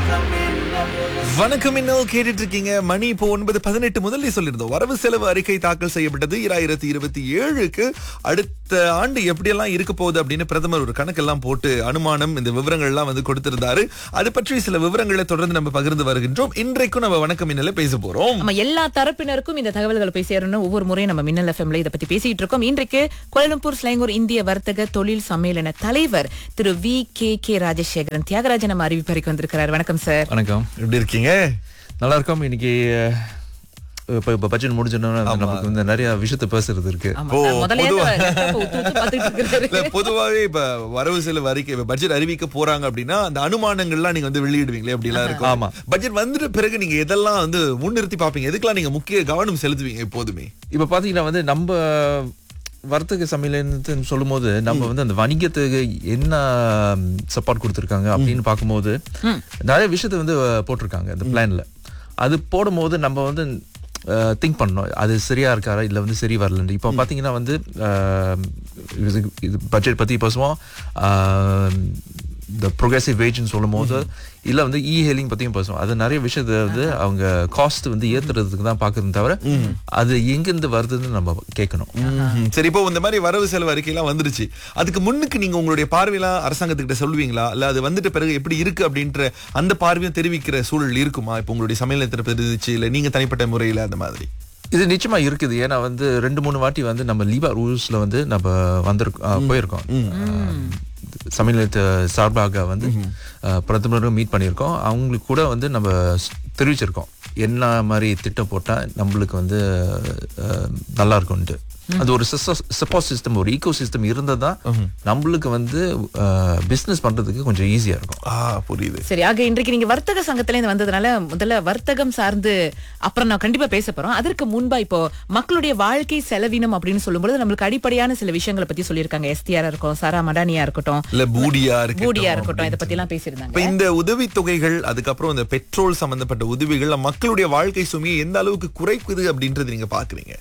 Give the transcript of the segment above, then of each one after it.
வணக்கம் இன்னும் கேட்டுட்டு இருக்கீங்க மணி இப்போ ஒன்பது பதினெட்டு முதல்ல சொல்லியிருந்தோம் வரவு செலவு அறிக்கை தாக்கல் செய்யப்பட்டது இராயிரத்தி இருபத்தி ஏழுக்கு அடுத்த ஆண்டு எப்படியெல்லாம் இருக்க போகுது அப்படின்னு பிரதமர் ஒரு கணக்கெல்லாம் போட்டு அனுமானம் இந்த விவரங்கள் எல்லாம் வந்து கொடுத்திருந்தாரு அது பற்றி சில விவரங்களை தொடர்ந்து நம்ம பகிர்ந்து வருகின்றோம் இன்றைக்கும் நம்ம வணக்கம் இன்னல பேச போறோம் நம்ம எல்லா தரப்பினருக்கும் இந்த தகவல்களை போய் சேரணும் ஒவ்வொரு முறையும் நம்ம மின்னல் எஃப்எம்ல இதை பத்தி பேசிட்டு இருக்கோம் இன்றைக்கு கோலம்பூர் ஸ்லைங்கூர் இந்திய வர்த்தக தொழில் சம்மேளன தலைவர் Thiru V K K Rajasekaran Thiyagarajan நம்ம அறிவிப்பறைக்கு வந்திருக்கிறார் வணக்கம் சார் வணக்கம் எப்படி இருக்கீங்க நல்லா இருக்கோம் இன்னைக்கு அஹ், இப்ப இப்ப பட்ஜெட் முடிஞ்சோன்னா நமக்கு வந்து நிறைய விஷயத்த பேசுறது இருக்கு ஆமா, ஓ, சார், முதல்ல இருந்து பொதுவா- laptop அ உத்து உத்து பார்த்துட்டு இருக்காரு. இல்ல பொதுவாவே இப்ப வரவு செலவு அறிக்கை இப்ப பட்ஜெட் அறிவிக்க போறாங்க அப்படின்னா அந்த அனுமானங்கள்லாம் நீங்க வந்து வெளியிடுவீங்களே அப்படி எல்லாம் இருக்கும் ஆமா. பட்ஜெட் வந்துட்ட பிறகு நீங்க எதெல்லாம் வந்து முன்னிறுத்தி பாப்பீங்க எதுக்கெல்லாம் நீங்க முக்கிய கவனம் செலுத்துவீங்க எப்போதுமே இப்ப பாத்தீங்கன்னா வந்து நம்ம வர்த்தக சமையல்னு சொல்லும்போது நம்ம வந்து அந்த வணிகத்துக்கு என்ன சப்போர்ட் கொடுத்துருக்காங்க அப்படின்னு பார்க்கும்போது நிறைய விஷயத்த வந்து அஹ், போட்டிருக்காங்க இந்த பிளான்ல அது போடும்போது நம்ம வந்து திங்க் பண்ணணும் அது சரியா இருக்காரா இல்ல வந்து சரி வரலன்னு இப்போ பாத்தீங்கன்னா வந்து அஹ், இது- இது பட்ஜெட் பத்தி பேசுவோம் இந்த ப்ரோக்ரெசிவ் வேஜ்னு சொல்லும் போது இல்ல வந்து இ ஹெலிங் பத்தியும் பேசுவோம் அது நிறைய விஷயத்த வந்து அவங்க காஸ்ட் வந்து ஏத்துறதுக்கு தான் பாக்குறது தவிர அது எங்கிருந்து வருதுன்னு நம்ம கேட்கணும் ம்ஹும். சரி இப்போ இந்த மாதிரி வரவு செலவு அறிக்கையெல்லாம் வந்துருச்சு அதுக்கு முன்னுக்கு நீங்க உங்களுடைய பார்வையெல்லாம் அரசாங்கத்துக்கிட்ட சொல்லுவீங்களா இல்ல அது வந்துட்ட பிறகு எப்படி இருக்கு அப்படின்ற அந்த பார்வையும் தெரிவிக்கிற சூழல் இருக்குமா இப்போ உங்களுடைய சமையல் நிலையத்துல தெரிவிச்சு இல்ல நீங்க தனிப்பட்ட முறையில அந்த மாதிரி இது நிச்சயமா இருக்குது ஏன்னா வந்து ரெண்டு மூணு வாட்டி வந்து நம்ம லீபா ரூல்ஸ்ல வந்து நம்ம வந்திருக்கோம் போயிருக்கோம் அஹ், சமையல் நிலையத்து சார்பாக வந்து அஹ், பிரதமரும் மீட் பண்ணியிருக்கோம் அவங்களுக்கு கூட வந்து நம்ம ஸ்- தெரிவிச்சிருக்கோம் என்ன மாதிரி திட்டம் போட்டா நம்மளுக்கு வந்து அஹ், நல்லா இருக்கும்ட்டு அது ஒரு சப்போர்ட் சிஸ்டம் ஒரு ஈகோ சிஸ்டம் இருந்தால் தான் நம்மளுக்கு வந்து பிஸ்னஸ் பண்றதுக்கு கொஞ்சம் ஈஸியா இருக்கும் ஆ புரியுது சரி ஆக இன்றைக்கு நீங்க வர்த்தக சங்கத்துல இருந்து வந்ததுனால முதல்ல வர்த்தகம் சார்ந்து அப்புறம் நான் கண்டிப்பா பேச போறோம் அதற்கு முன்பா இப்போ மக்களுடைய வாழ்க்கை செலவினம் அப்படின்னு சொல்லும்போது நம்மளுக்கு அடிப்படையான சில விஷயங்களை பத்தி சொல்லியிருக்காங்க எஸ்டிஆர் இருக்கும் சாரா மடானியா இருக்கட்டும் இல்ல பூடியா இருக்கு பூடியா இருக்கட்டும் இதை பத்தி எல்லாம் பேசியிருந்தாங்க இப்ப இந்த உதவி தொகைகள் அதுக்கப்புறம் இந்த பெட்ரோல் சம்பந்தப்பட்ட உதவிகள் மக்களுடைய வாழ்க்கை சுமையை எந்த அளவுக்கு குறைக்குது அப்படின்றது நீங்க பாக்குறீங்க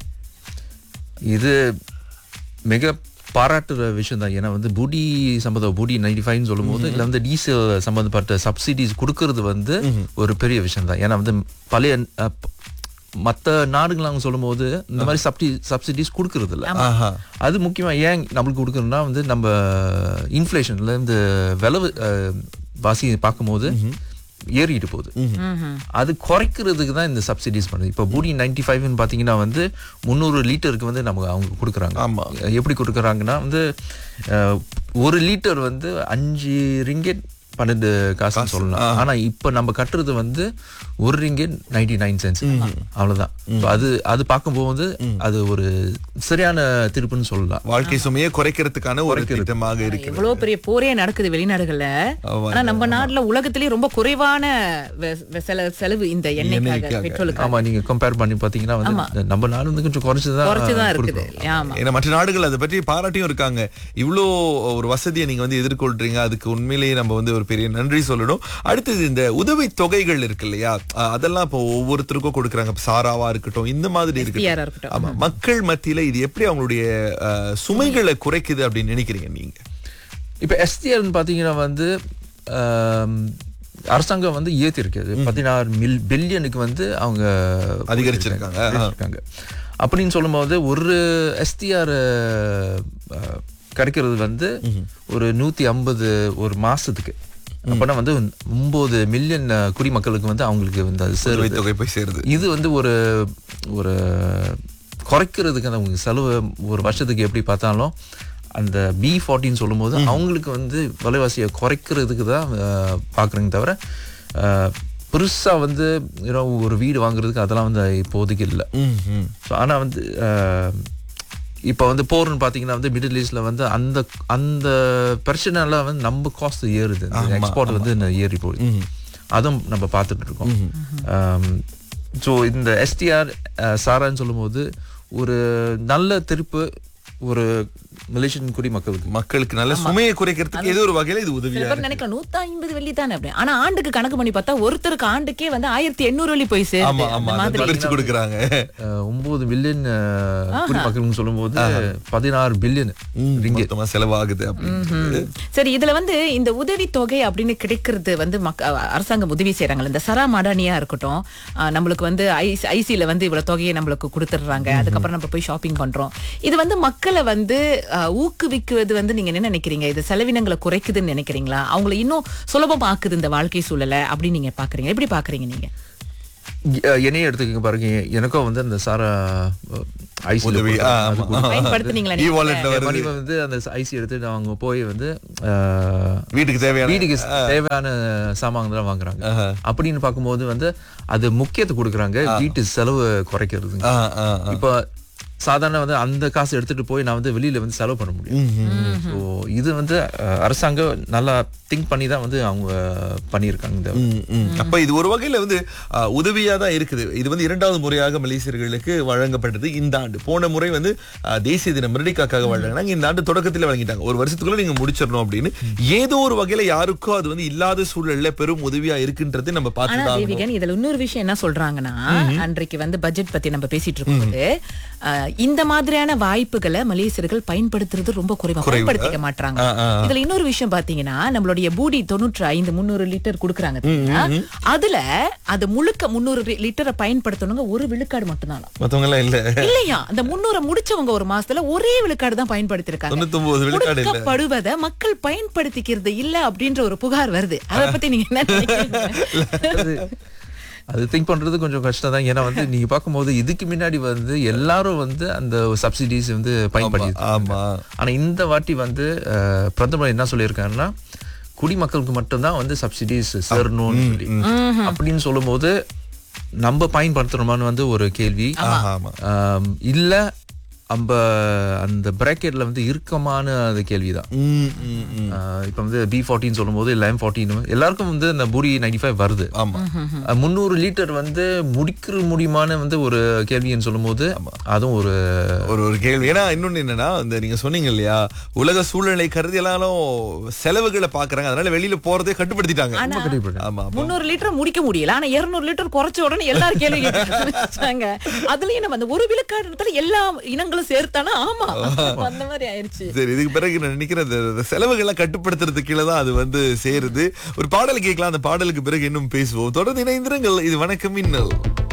இது மிக பாராட்டுற விஷயம் தான் ஏன்னா வந்து புடி சம்பந்தம் புடி நைன்டி ஃபைவ்னு சொல்லும் போது இல்லை வந்து டீசல் சம்பந்தப்பட்ட சப்சிடிஸ் கொடுக்கறது வந்து ஒரு பெரிய விஷயம் தான் ஏன்னா வந்து பழைய அஹ், ப- மத்த நாடுகள் சொல்லும் போது இந்த மாதிரி சப்டி சப்சிடிஸ் கொடுக்கறது இல்ல ஆஹா அது முக்கியமா ஏன் நம்மளுக்கு கொடுக்கணும்னா வந்து நம்ம இன்ஃப்ளேஷன்ல இந்த விளவு அஹ், வாசி பார்க்கும்போது ஏறிட்டு போகுது அது குறைக்கிறதுக்கு தான் இந்த சப்சிடிஸ் பண்ணுது இப்போ பூடி நைன்டி ஃபைவ்னு பார்த்தீங்கன்னா வந்து முந்நூறு லிட்டருக்கு வந்து நமக்கு அவங்க கொடுக்குறாங்க ஆமா. எப்படி கொடுக்குறாங்கன்னா வந்து அஹ், ஒரு லிட்டர் வந்து அஞ்சு ரிங்கெட் பன்னெண்டு காசுன்னு சொல்லலாம் ஆனா இப்ப நம்ம கட்டுறது வந்து ஒரு ரிங்கெட் நைன்டி நைன் சென்ஸ் அவ்வளவுதான் So அது அது பார்க்கும்போது அது ஒரு சரியான திருப்புன்னு சொல்லலாம் வாழ்க்கை சுமையை குறைக்கிறதுக்கான ஒரு திட்டமாக இருக்கிறது எவ்வளவு பெரிய போரே நடக்குது வெளிநாடுகள்ல ஆமாங்க, ஆனா நம்ம நாட்டுல உலகத்திலேயே ரொம்ப குறைவான வெ- வெ- செல- செலவு இந்த எண்ணெய்க்காக எண்ணெய்க்காக. பெட்ரோலுக்கு ஆமா நீங்க கம்பேர் பண்ணி பாத்தீங்கன்னா வந்து நம்ம நாடு வந்து கொஞ்சம் குறைச்சுதான் குறைச்சுதான் இருக்குது கொடுக்குறோம். ஆமா ஏன்னா மற்ற நாடுகள் அதை பற்றி பாராட்டியும் இருக்காங்க இவ்வளோ ஒரு வசதியை நீங்க வந்து எதிர்கொள்றீங்க அதுக்கு உண்மையிலேயே நம்ம வந்து ஒரு பெரிய நன்றி சொல்லணும் அடுத்தது இந்த உதவி தொகைகள் இருக்கு இல்லையா அஹ் அதெல்லாம் இப்போ ஒவ்வொருத்தருக்கும் கொடுக்குறாங்க இப்ப சாராவா இருக்கட்டும் இந்த மாதிரி SDR ஆ இருக்கட்டும் இருக்கட்டும். ஆமா மக்கள் மத்தியில இது எப்படி அவங்களுடைய அஹ், சுமைகளை குறைக்குது அப்படின்னு நினைக்கிறீங்க நீங்க இப்ப எஸ்டிஆர்னு பாத்தீங்கன்னா வந்து ஆம், அரசாங்கம் வந்து ஏத்திருக்கு பதினாறு மில் பில்லியனுக்கு வந்து அவங்க அதிகரிச்சிருக்காங்க. அதிகரிச்சிருக்காங்க. அப்படின்னு சொல்லும்போது ஒரு எஸ்டிஆர் கிடைக்கிறது வந்து ஒரு நூத்தி ஐம்பது ஒரு மாசத்துக்கு அப்பனா வந்து ஒன்பது மில்லியன் குடிமக்களுக்கு வந்து அவங்களுக்கு வந்து அது சேருது. உதவி தொகை போய் சேருது இது வந்து ஒரு ஒரு குறைக்கிறதுக்கு அந்த அவங்க செலவு ஒரு வருஷத்துக்கு எப்படி பார்த்தாலும் அந்த பி ஃபார்ட்டின்னு சொல்லும்போது அவங்களுக்கு வந்து விலைவாசியை குறைக்கிறதுக்கு தான் பார்க்குறேங்க தவிர அஹ், பெருசா வந்து you know, ஒரு வீடு வாங்குறதுக்கு அதெல்லாம் வந்து இப்போதைக்கு இல்லை ம், ம். ஸோ ஆனால் வந்து அஹ், இப்போ வந்து போர்னு பார்த்தீங்கன்னா வந்து மிடில் ஈஸ்ட்ல வந்து அந்த அந்த பிரச்சனைலாம் வந்து நம்ம காஸ்ட் ஏறுது எக்ஸ்போர்ட் வந்து இன்னும் ஏறி போகுது அதுவும் நம்ம பார்த்துட்டு இருக்கோம் ஸோ இந்த எஸ்டிஆர் சாரான்னு சொல்லும்போது ஒரு நல்ல திருப்பு ஒரு மலேசியன் குடிமக்களுக்கு மக்களுக்கு நல்ல சுமையை குறைக்கிறதுக்கு ஏதோ ஒரு வகையில இது சில உதவியா பேர் நினைக்கலாம் நூத்தி ஐம்பது வெள்ளி தானே அப்படி ஆனா ஆண்டுக்கு கணக்கு பண்ணி பார்த்தா ஒருத்தருக்கு ஆண்டுக்கே வந்து ஆயிரத்தி எண்ணூறு வெள்ளி போய் சேருது ஆமா ஆமா அந்த அதை மாதிரி பிரிச்சு கொடுக்குறாங்க அஹ், ஒன்பது பில்லியன் குடிமக்கள்னு சொல்லும்போது பதினாறு பில்லியன் மொத்தமா செலவாகுது அப்படின்னு சரி இதுல வந்து இந்த உதவி தொகை அப்படின்னு கிடைக்கிறது வந்து மக்க- அ- அரசாங்கம் உதவி செய்யறாங்க இந்த சரா மடானியா இருக்கட்டும் ஆ, நம்மளுக்கு வந்து ஐசில வந்து இவ்வளவு தொகையை நம்மளுக்கு கொடுத்துடுறாங்க அதுக்கப்புறம் நம்ம போய் ஷாப்பிங் பண்றோம் இது வந்து மக்களை வந்து ஆ, ஊக்குவிக்குவது வந்து நீங்க என்ன நினைக்கிறீங்க இது செலவினங்களை குறைக்குதுன்னு நினைக்கிறீங்களா அவங்களை இன்னும் சுலபமாக்குது இந்த வாழ்க்கை சூழலை அப்படின்னு நீங்க பாக்குறீங்க எப்படி பாக்குறீங்க நீங்க அஹ், என்னையே எடுத்துக்கங்க பாருங்க எனக்கும் வந்து அந்த சாரா ஐசி உதவி, ஆ, ஆமா. பயன்படுத்துனீங்களா இ நீங்க? வாலெட்ல வருது மணி வந்து அந்த ஐசி எடுத்து அவங்க போய் வந்து அஹ், வீட்டுக்கு தேவையான வீட்டுக்கு தேவையான சாமான்கள் தான் வாங்குறாங்க அப்படின்னு பார்க்கும்போது வந்து அது முக்கியத்தை கொடுக்குறாங்க வீட்டு செலவு குறைக்கிறது ஆ, ஆ, ஆ. இப்போ சாதாரண வந்து அந்த காசு எடுத்துட்டு போய் நான் வந்து வெளியில வந்து செலவு பண்ண முடியும் ஸோ இது வந்து அஹ், அரசாங்கம் நல்லா திங்க் பண்ணி தான் வந்து அவங்க பண்ணியிருக்காங்க இந்த ம், ம். அப்ப இது ஒரு வகையில வந்து ஆ, உதவியா தான் இருக்குது இது வந்து இரண்டாவது முறையாக மலேசியர்களுக்கு வழங்கப்பட்டது இந்த ஆண்டு போன முறை வந்து ஆ, தேசிய தினம் மெரடிக்காக்காக வழங்கினாங்க இந்த ஆண்டு தொடக்கத்துல வழங்கிட்டாங்க ஒரு வருஷத்துக்குள்ள நீங்க முடிச்சிடணும் அப்படின்னு ஏதோ ஒரு வகையில யாருக்கோ அது வந்து இல்லாத சூழல்ல பெரும் உதவியா இருக்குன்றது நம்ம ஆனா பார்த்துதான் தேவிகன் இதுல இன்னொரு விஷயம் என்ன சொல்றாங்கன்னா அன்றைக்கு வந்து பட்ஜெட் பத்தி நம்ம பேசிட்டு இருக்கும்போது அஹ், இந்த மாதிரியான வாய்ப்புகளை மலேசியர்கள் பயன்படுத்துறது ரொம்ப குறைவா பயன்படுத்திக்க மாட்டாங்க ஆ, ஆ, இதுல இன்னொரு விஷயம் பாத்தீங்கன்னா நம்மளுடைய பூடி தொண்ணூற்று ஐந்து முந்நூறு லிட்டர் கொடுக்குறாங்க தெரியுமா? அதுல அது முழுக்க முந்நூறு லிட்டரை பயன்படுத்தணுங்க ஒரு விழுக்காடு மட்டும்தான் மத்தவங்க எல்லாம் இல்ல இல்லையா அந்த முன்னூரை முடிச்சவங்க ஒரு மாசத்துல ஒரே விழுக்காடு தான் பயன்படுத்திருக்காங்க தொண்ணூத்தொன்பது விழுக்காடு இல்ல கொடுக்கப்படுவதை மக்கள் பயன்படுத்திக்கிறது இல்ல அப்படின்ற ஒரு புகார் வருது அதை பத்தி நீங்க என்ன நினைக்கிறீங்க அது அது திங்க் பண்றது கொஞ்சம் கஷ்டம் தான் ஏன்னா வந்து நீங்க பார்க்கும்போது இதுக்கு முன்னாடி வந்து எல்லாரும் வந்து அந்த சப்சிடிஸ் வந்து பயன்படுத்தி ஆமா ஆனா இந்த வாட்டி வந்து அஹ், பிரதமர் என்ன சொல்லியிருக்காருன்னா குடிமக்களுக்கு மட்டும்தான் வந்து சப்சிடிஸ் சேரணும்னு சொல்லி அப்படின்னு சொல்லும்போது நம்ம பயன்படுத்துறோமான்னு வந்து ஒரு கேள்வி ஆமா ஆமா ஆம், இல்ல நம்ம அந்த பிராக்கெட்ல வந்து இருக்கமான அது கேள்விதான் ம், ம், ம். ஆஹ் இப்ப வந்து பி ஃபார்ட்டின் சொல்லும் போது லைம் ஃபார்ட்டின் எல்லாருக்கும் வந்து இந்த பூரி நைன்டி ஃபைவ் வருது ஆமா அஹ் முந்நூறு லிட்டர் வந்து முடிக்கிற முடியுமான வந்து ஒரு கேள்வின்னு சொல்லும் போது அதுவும் ஒரு ஒரு ஒரு கேள்வி ஏன்னா இன்னொன்னு என்னன்னா இந்த நீங்க சொன்னீங்க இல்லையா உலக சூழ்நிலை கருதி எல்லாரும் செலவுகளை பாக்குறாங்க அதனால வெளியில போறதே கட்டுப்படுத்திட்டாங்க ஆனா கண்டிப்பா ஆமா அப்ப முந்நூறு லிட்டர் முடிக்க முடியல ஆனா இருநூறு லிட்டர் குறைச்ச உடனே எல்லாரும் கேள்வி கேட்க ஆரம்பிச்சாங்க அதுலயும் நம்ம அந்த ஒரு விழுக்காடு எல்லா இனங்களும் சேர்த்தானா ஆமா அந்த மாதிரி ஆயிருச்சு சரி இதுக்கு பிறகு நான் நினைக்கிறேன் இந்த- இந்த செலவுகளை கட்டுப்படுத்துறது கீழே தான் அது வந்து சேருது ஒரு பாடல் கேட்கலாம் அந்த பாடலுக்கு பிறகு இன்னும் பேசுவோம் தொடர்ந்து இணைந்திருங்கள் இது வணக்கம் மின்னல்